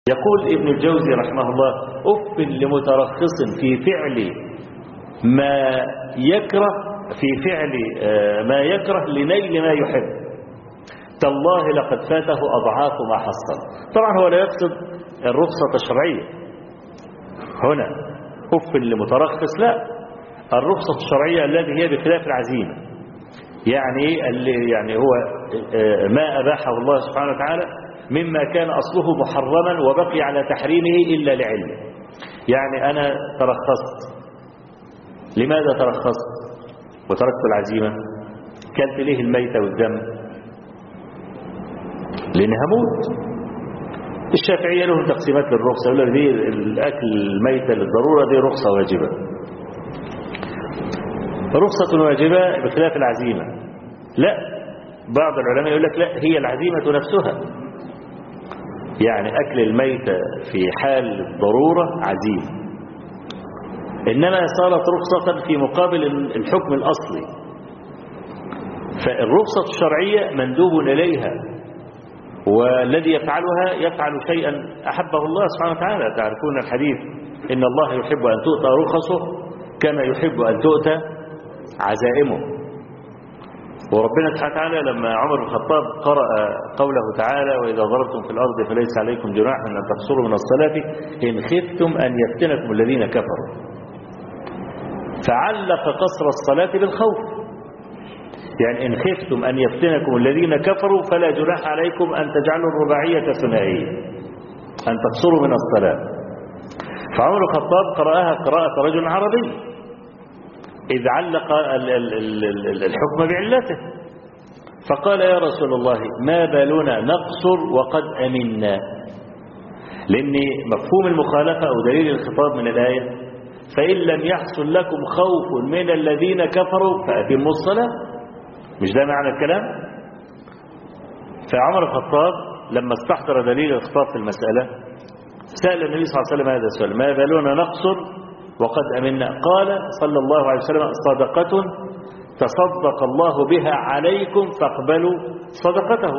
يقول ابن الجوزي رحمه الله أف لمترخص في فعل ما يكره في فعل ما يكره لنيل ما يحب تالله لقد فاته أضعاف ما حصل طبعا هو لا يقصد الرخصة الشرعية هنا أف لمترخص لا الرخصة الشرعية التي هي بخلاف العزيمة يعني اللي يعني هو ما أباحه الله سبحانه وتعالى مما كان أصله محرما وبقي على تحريمه إلا لعلم يعني أنا ترخصت لماذا ترخصت وتركت العزيمة كلت ليه الميتة والدم لأن هموت الشافعية لهم تقسيمات للرخصة يقول لك دي الأكل الميتة للضرورة دي رخصة واجبة رخصة واجبة بخلاف العزيمة لا بعض العلماء يقول لك لا هي العزيمة نفسها يعني أكل الميتة في حال الضرورة عزيمة إنما صارت رخصة في مقابل الحكم الأصلي فالرخصة الشرعية مندوب إليها والذي يفعلها يفعل شيئا أحبه الله سبحانه وتعالى تعرفون الحديث إن الله يحب أن تؤتى رخصه كما يحب أن تؤتى عزائمه وربنا سبحانه وتعالى لما عمر بن الخطاب قرأ قوله تعالى وإذا ضربتم في الأرض فليس عليكم جناح أن تقصروا من الصلاة إن خفتم أن يفتنكم الذين كفروا فعلق قصر الصلاة بالخوف يعني إن خفتم أن يفتنكم الذين كفروا فلا جناح عليكم أن تجعلوا الرباعية ثنائية أن تقصروا من الصلاة فعمر الخطاب قرأها قراءة رجل عربي إذ علق الحكم بعلته فقال يا رسول الله ما بالنا نقصر وقد أمنا لأن مفهوم المخالفة أو دليل الخطاب من الآية فإن لم يحصل لكم خوف من الذين كفروا فأتموا الصلاة مش ده معنى الكلام فعمر الخطاب لما استحضر دليل الخطاب في المسألة سأل النبي صلى الله عليه وسلم هذا السؤال ما بالنا نقصر وقد أمنا قال صلى الله عليه وسلم صدقة تصدق الله بها عليكم فاقبلوا صدقته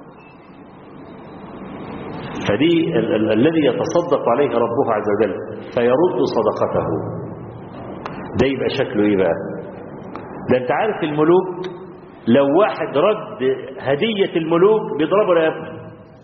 فدي ال ال الذي يتصدق عليه ربه عز وجل فيرد صدقته ده يبقى شكله ايه بقى ده انت عارف الملوك لو واحد رد هدية الملوك بيضربه رقبته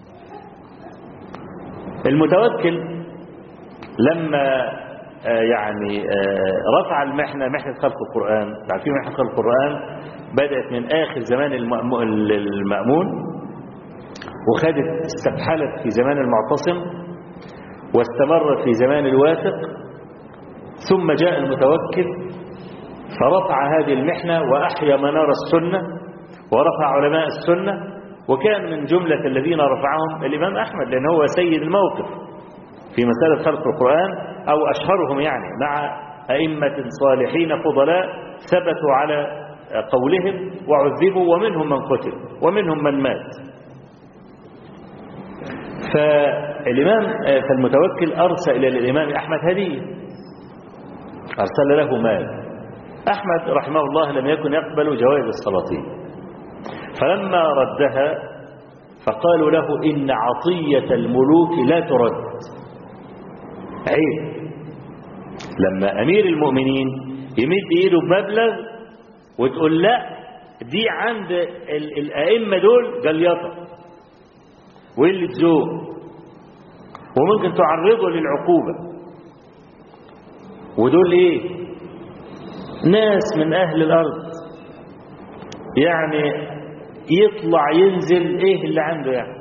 المتوكل لما يعني رفع المحنة محنة خلق القرآن عارفين محنة خلق القرآن بدأت من آخر زمان المأمون وخدت استبحلت في زمان المعتصم واستمرت في زمان الواثق ثم جاء المتوكل فرفع هذه المحنة وأحيا منار السنة ورفع علماء السنة وكان من جملة الذين رفعهم الإمام أحمد لأنه هو سيد الموقف في مسألة خلق القرآن أو أشهرهم يعني مع أئمة صالحين فضلاء ثبتوا على قولهم وعذبوا ومنهم من قتل ومنهم من مات فالإمام فالمتوكل أرسل إلى الإمام أحمد هدية أرسل له مال أحمد رحمه الله لم يكن يقبل جوائز السلاطين فلما ردها فقالوا له إن عطية الملوك لا ترد عيب لما أمير المؤمنين يمد إيده بمبلغ وتقول لا دي عند الأئمة دول جليطة وقلة ذوق وممكن تعرضه للعقوبة ودول ايه ناس من اهل الارض يعني يطلع ينزل ايه اللي عنده يعني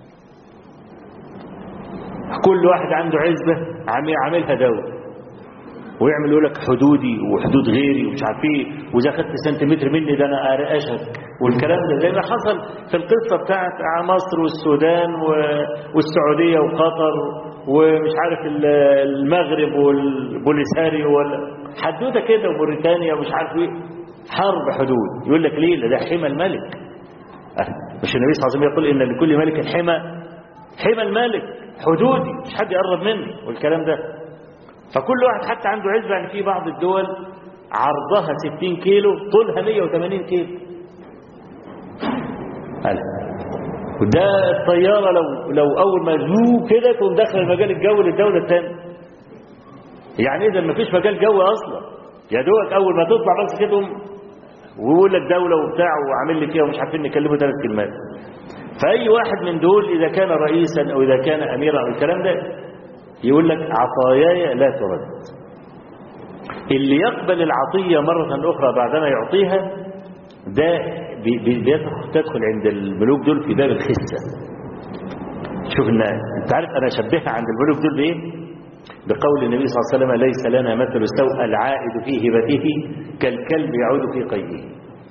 كل واحد عنده عزبة عاملها دولة ويعمل يقول لك حدودي وحدود غيري ومش عارف ايه واذا خدت سنتيمتر مني ده انا ارقشك والكلام ده زي ما حصل في القصه بتاعت مصر والسودان والسعوديه وقطر ومش عارف المغرب والبوليساريو حدوته كده وموريتانيا ومش عارف ايه حرب حدود يقول لك ليه ده حمى الملك مش النبي صلى الله عليه وسلم يقول ان لكل ملك حمى حمى الملك حدودي مش حد يقرب مني والكلام ده فكل واحد حتى عنده عزبة يعني في بعض الدول عرضها 60 كيلو طولها 180 كيلو قال وده الطيارة لو لو أول ما زو كده تقوم داخل المجال الجوي للدولة الثانية يعني إذا ما فيش مجال جوي أصلا يا دوبك أول ما تطلع بس كده ويقول لك دولة وبتاع وعامل لي فيها ومش عارفين نكلمه ثلاث كلمات فأي واحد من دول إذا كان رئيسا أو إذا كان أميرا أو الكلام ده يقول لك عطاياي لا ترد اللي يقبل العطية مرة أخرى بعدما يعطيها ده تدخل عند الملوك دول في باب الخسة شوف إن انت عارف أنا شبهها عند الملوك دول بإيه بقول النبي صلى الله عليه وسلم ليس لنا مثل السوء العائد في هبته كالكلب يعود في قيئه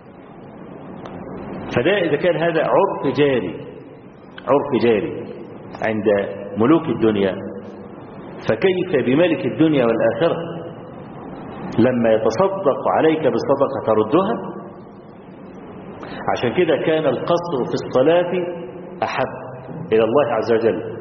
فده إذا كان هذا عرف جاري عرف جاري عند ملوك الدنيا فكيف بملك الدنيا والآخرة لما يتصدق عليك بالصدقة تردها عشان كده كان القصر في الصلاة أحب إلى الله عز وجل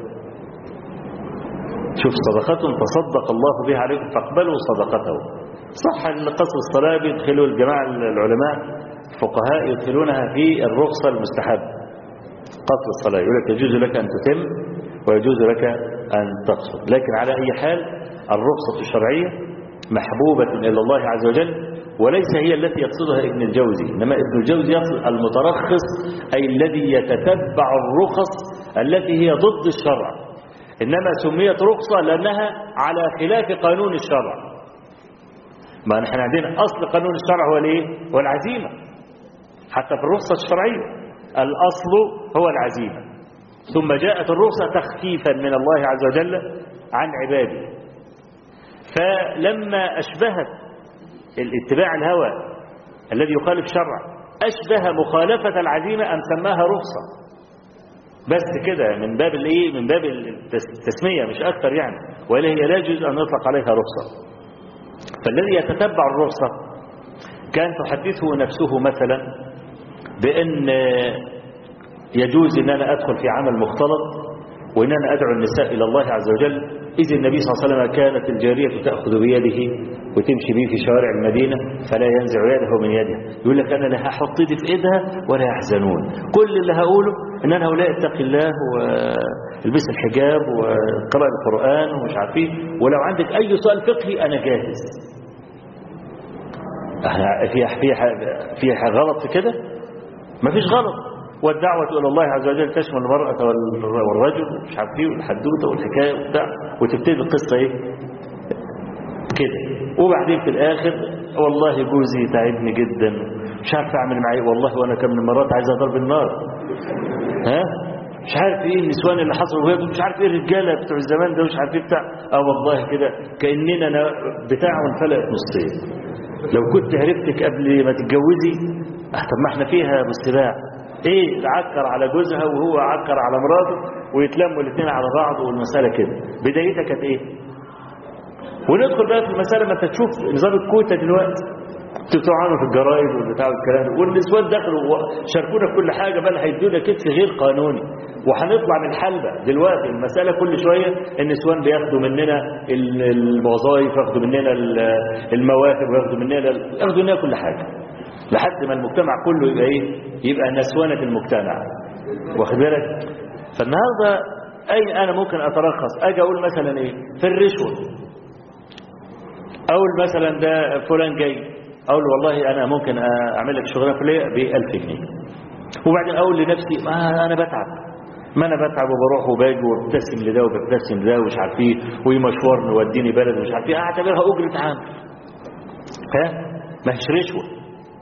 شوف صدقة تصدق الله بها عليكم فاقبلوا صدقته صح ان قصر الصلاة بيدخلوا الجماعة العلماء الفقهاء يدخلونها في الرخصة المستحب قصر الصلاة يقول لك يجوز لك أن تتم ويجوز لك أن تقصر لكن على أي حال الرخصة الشرعية محبوبة إلى الله عز وجل وليس هي التي يقصدها ابن الجوزي إنما ابن الجوزي يقصد المترخص أي الذي يتتبع الرخص التي هي ضد الشرع إنما سميت رخصة لأنها على خلاف قانون الشرع ما نحن عندنا أصل قانون الشرع هو الايه هو العزيمة حتى في الرخصة الشرعية الأصل هو العزيمة ثم جاءت الرخصة تخفيفا من الله عز وجل عن عباده فلما أشبهت الاتباع الهوى الذي يخالف شرع أشبه مخالفة العزيمة أن سماها رخصة بس كده من باب الايه من باب التسميه مش اكثر يعني ولا هي لا يجوز ان يطلق عليها رخصه فالذي يتتبع الرخصه كان تحدثه نفسه مثلا بان يجوز ان انا ادخل في عمل مختلط وان انا ادعو النساء الى الله عز وجل إذ النبي صلى الله عليه وسلم كانت الجارية تأخذ بيده وتمشي به في شوارع المدينة فلا ينزع يده من يدها يقول لك أنا لا هحط ايدي في إيدها ولا يحزنون كل اللي هقوله إن أنا هؤلاء اتق الله والبس الحجاب وقرأ القرآن ومش عارف ايه ولو عندك أي سؤال فقهي أنا جاهز في في في غلط في كده مفيش غلط والدعوة إلى الله عز وجل تشمل المرأة والرجل مش عارف ايه والحدوتة والحكاية وبتاع وتبتدي القصة ايه كده وبعدين في الآخر والله جوزي تعبني جدا مش عارف أعمل معاه والله وأنا كم من المرات عايز أضرب النار ها مش عارف ايه النسوان اللي حصلوا وهي مش عارف ايه الرجاله بتوع الزمان ده مش عارف ايه بتاع اه والله كده كاننا أنا بتاع انفلقت نصين لو كنت عرفتك قبل ما تتجوزي اه طب ما احنا فيها بالسباع ايه عكر على جوزها وهو عكر على مراته ويتلموا الاثنين على بعض والمساله كده بدايتها كانت ايه وندخل بقى في المساله ما انت تشوف نظام الكوتا دلوقتي بتوعانوا في الجرايد والبتاع والكلام والنسوان دخلوا شاركونا في كل حاجه بل هيدونا كتف غير قانوني وهنطلع من حلبة دلوقتي المسألة كل شوية النسوان بياخدوا مننا الوظائف ياخدوا مننا المواهب وياخدوا مننا ياخدوا مننا كل حاجة لحد ما المجتمع كله يبقى ايه يبقى نسوانة المجتمع واخد بالك فالنهارده اي انا ممكن اترخص اجي اقول مثلا ايه في الرشوه اقول مثلا ده فلان جاي اقول والله انا ممكن اعمل لك شغلانه فلانيه ب 1000 جنيه وبعدين اقول لنفسي ما انا بتعب ما انا بتعب وبروح وباجي وابتسم لده وببتسم لده ومش عارف ايه ومشوار نوديني بلد ومش عارف ايه اعتبرها اجره عامل ها ما هيش رشوه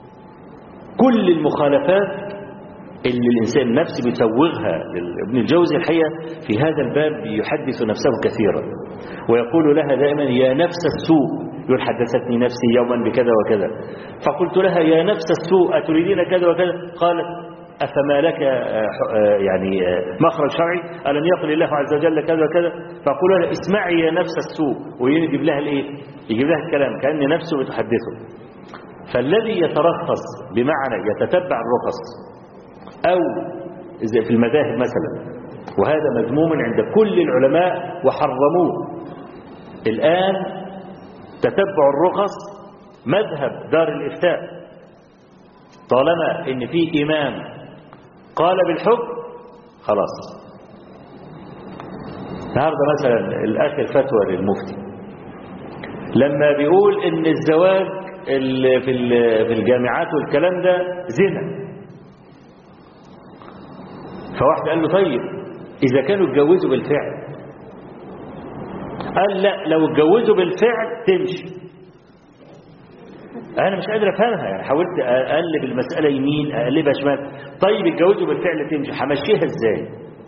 كل المخالفات اللي الإنسان نفسه بيسوغها ابن الجوزي الحقيقة في هذا الباب يحدث نفسه كثيرا ويقول لها دائما يا نفس السوء يقول حدثتني نفسي يوما بكذا وكذا فقلت لها يا نفس السوء أتريدين كذا وكذا قالت أفما لك يعني مخرج شرعي ألم يقل الله عز وجل كذا وكذا فأقول لها اسمعي يا نفس السوء ويجيب لها الإيه يجيب لها الكلام كأن نفسه بتحدثه فالذي يترخص بمعنى يتتبع الرخص أو زي في المذاهب مثلا وهذا مذموم عند كل العلماء وحرموه الآن تتبع الرخص مذهب دار الإفتاء طالما إن في إمام قال بالحكم خلاص النهارده مثلا الاخر فتوى للمفتي لما بيقول ان الزواج ال- في ال- في الجامعات والكلام ده زنا فواحد قال له طيب اذا كانوا اتجوزوا بالفعل قال لا لو اتجوزوا بالفعل تمشي انا مش قادر افهمها يعني حاولت اقلب المساله يمين اقلبها شمال طيب اتجوزوا بالفعل تمشي همشيها ازاي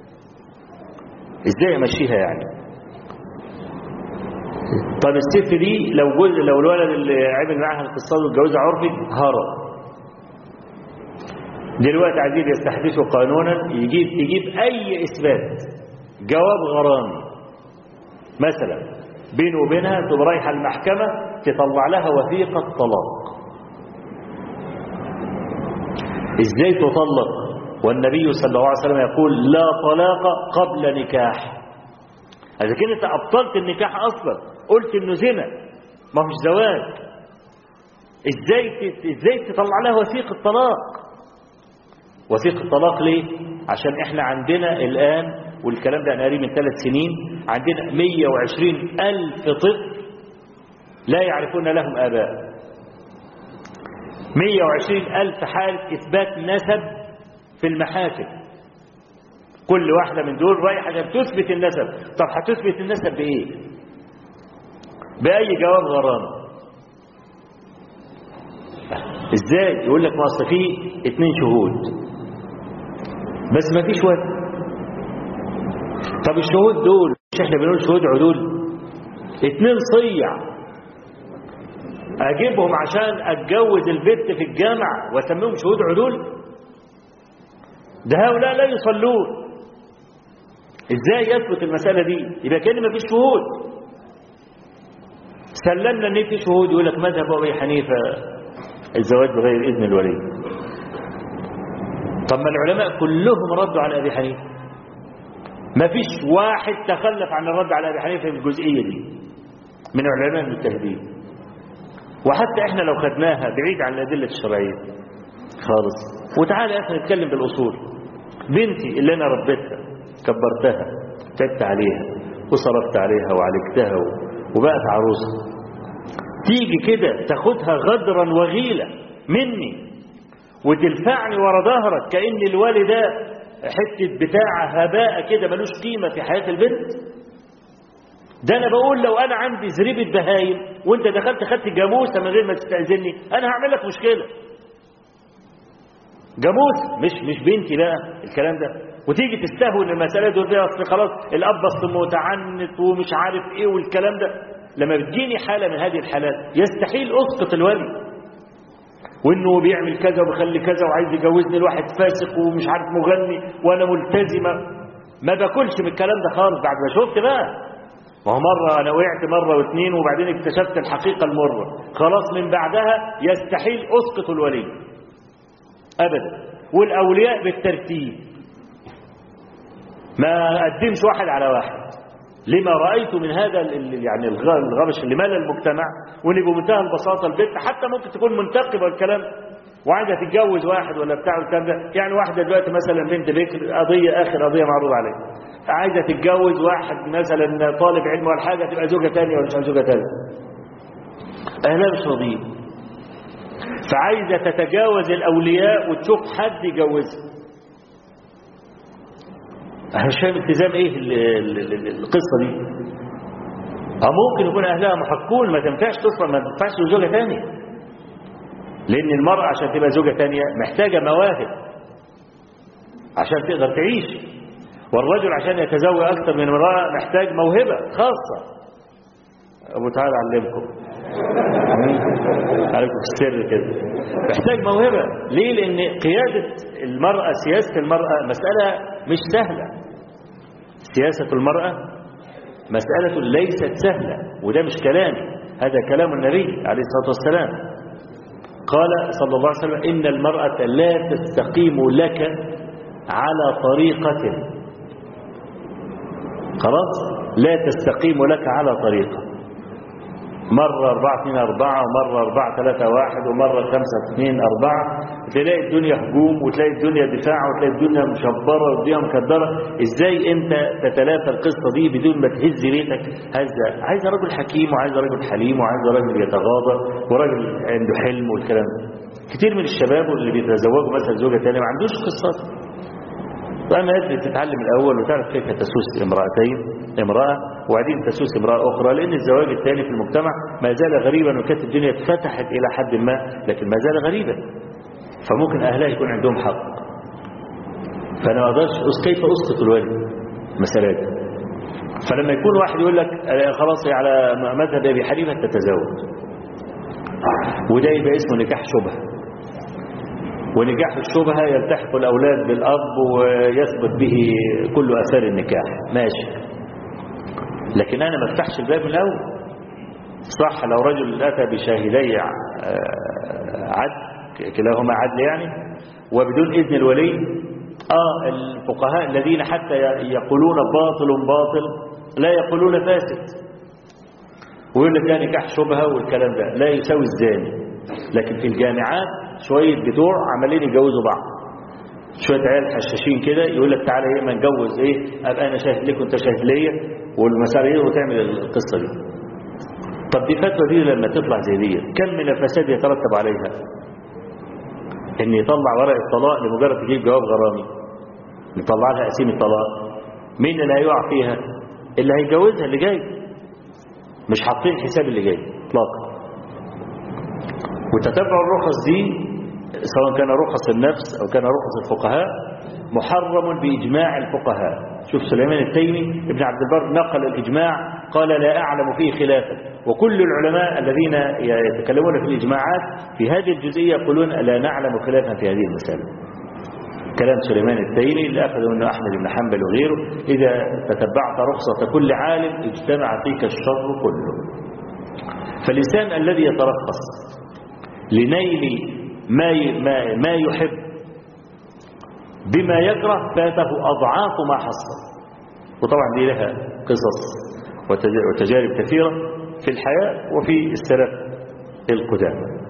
ازاي امشيها يعني طب الست دي لو جوز لو الولد اللي عمل معاها الاقتصاد واتجوزها عرفي هرب دلوقتي عايزين يستحدثوا قانونا يجيب تجيب اي اثبات جواب غرامي مثلا بينه وبينها تبقى رايحه المحكمه تطلع لها وثيقه طلاق ازاي تطلق والنبي صلى الله عليه وسلم يقول لا طلاق قبل نكاح اذا كنت ابطلت النكاح اصلا قلت انه زنا ما هوش زواج ازاي ت- ازاي تطلع لها وثيقه طلاق وثيقه طلاق ليه عشان احنا عندنا الان والكلام ده انا قاريه من ثلاث سنين عندنا 120 الف طفل لا يعرفون لهم اباء 120 الف حاله اثبات نسب في المحاكم كل واحده من دول رايحه عشان تثبت النسب طب هتثبت النسب بايه باي جواب غرامه ازاي يقول لك ما اصل في اتنين شهود بس ما فيش ولد طب الشهود دول مش احنا بنقول شهود عدول اتنين صيع اجيبهم عشان اتجوز البت في الجامع واسميهم شهود عدول ده هؤلاء لا يصلون ازاي يثبت المسألة دي يبقى كان ما فيش شهود سلمنا ان في شهود يقول لك مذهب ابي حنيفه الزواج بغير اذن الولي طب ما العلماء كلهم ردوا على ابي حنيفه ما فيش واحد تخلف عن الرد على ابي حنيفه في الجزئيه دي من علماء المجتهدين وحتى احنا لو خدناها بعيد عن الادله الشرعيه خالص وتعالى احنا نتكلم بالاصول بنتي اللي انا ربيتها كبرتها تعبت عليها وصرفت عليها وعالجتها وبقت عروسه تيجي كده تاخدها غدرا وغيلة مني وتلفعني ورا ظهرك كأن الوالد ده حتة بتاع هباء كده ملوش قيمة في حياة البنت ده انا بقول لو انا عندي زريبة بهايم وانت دخلت خدت جاموسة من غير ما تستأذني انا هعمل لك مشكلة جاموسة مش مش بنتي بقى الكلام ده وتيجي تستهون المسألة دول فيها اصل خلاص الاب اصل متعنت ومش عارف ايه والكلام ده لما بتجيني حالة من هذه الحالات يستحيل اسقط الولي وانه بيعمل كذا وبيخلي كذا وعايز يجوزني الواحد فاسق ومش عارف مغني وانا ملتزمة ما باكلش من الكلام ده خالص بعد ما شفت بقى ما هو مرة أنا وقعت مرة واثنين وبعدين اكتشفت الحقيقة المرة خلاص من بعدها يستحيل أسقط الولي أبدا والأولياء بالترتيب ما أقدمش واحد على واحد لما رأيت من هذا يعني الغبش اللي مال المجتمع واللي بمنتهى البساطة البنت حتى ممكن تكون منتقبة والكلام وعايزة تتجوز واحد ولا بتاع والكلام ده يعني واحدة دلوقتي مثلا بنت بكر قضية آخر قضية معروض عليها عايزة تتجوز واحد مثلا طالب علم ولا حاجة تبقى زوجة تانية ولا مش زوجة تانية أهلا مش راضيين فعايزة تتجاوز الأولياء وتشوف حد يجوزها أنا مش فاهم التزام إيه ال ال ال القصة دي أو ممكن يكون أهلها محقون ما تنفعش تصل ما تنفعش زوجة تانية لأن المرأة عشان تبقى زوجة تانية محتاجة مواهب عشان تقدر تعيش والرجل عشان يتزوج أكثر من امرأة محتاج موهبة خاصة أبو تعالى علمكم عليكم في السر كده محتاج موهبة ليه لأن قيادة المرأة سياسة المرأة مسألة مش سهلة سياسة المرأة مسألة ليست سهلة وده مش كلامي هذا كلام النبي عليه الصلاة والسلام قال صلى الله عليه وسلم إن المرأة لا تستقيم لك على طريقة خلاص لا تستقيم لك على طريقة مرة أربعة اثنين أربعة ومرة أربعة ثلاثة واحد ومرة خمسة اثنين أربعة تلاقي الدنيا هجوم وتلاقي الدنيا دفاع وتلاقي الدنيا مشبرة والدنيا مكدرة ازاي انت تتلافى القصة دي بدون ما تهز ريتك هزة عايز رجل حكيم وعايز رجل حليم وعايز رجل يتغاضى وراجل عنده حلم والكلام ده كتير من الشباب اللي بيتزوجوا مثلا زوجة تانية ما عندوش قصات فأنا أدري تتعلم الأول وتعرف كيف تسوس امرأتين امرأة وبعدين تسوس امرأة أخرى لأن الزواج الثاني في المجتمع ما زال غريبا وكانت الدنيا اتفتحت إلى حد ما لكن ما زال غريبا فممكن أهلها يكون عندهم حق فأنا ما أقدرش كيف أسقط الوالد مسألة دي فلما يكون واحد يقول لك خلاص على مذهب أبي حنيفة تتزوج وده يبقى اسمه نكاح شبهه ونجاح الشبهة يلتحق الأولاد بالأب ويثبت به كل أثار النكاح ماشي لكن أنا ما افتحش الباب من الأول صح لو رجل أتى بشاهدي عدل كلاهما عدل يعني وبدون إذن الولي آه الفقهاء الذين حتى يقولون باطل باطل لا يقولون فاسد ويقول لك ده نكاح شبهة والكلام ده لا يساوي الزاني لكن في الجامعات شوية بتوع عمالين يجوزوا بعض شوية عيال حشاشين كده يقول لك تعالى ايه ما نجوز ايه ابقى انا شاهد لك وانت شاهد ليا والمسألة ايه وتعمل القصة دي طب دي فتوى دي لما تطلع زي دي كم من الفساد يترتب عليها ان يطلع ورق الطلاق لمجرد تجيب جواب غرامي يطلع لها قسيم الطلاق مين اللي هيقع فيها اللي هيتجوزها اللي جاي مش حاطين حساب اللي جاي اطلاقا وتتبع الرخص دي سواء كان رخص النفس أو كان رخص الفقهاء محرم بإجماع الفقهاء شوف سليمان التيمي ابن عبد البر نقل الإجماع قال لا أعلم فيه خلافا وكل العلماء الذين يتكلمون في الإجماعات في هذه الجزئية يقولون لا نعلم خلافا في هذه المسألة كلام سليمان التيمي اللي أخذه منه أحمد بن حنبل وغيره إذا تتبعت رخصة كل عالم اجتمع فيك الشر كله فالإنسان الذي يترخص لنيل ما ما ما يحب بما يكره فاته أضعاف ما حصل وطبعا دي لها قصص وتجارب كثيرة في الحياة وفي السلف القدامى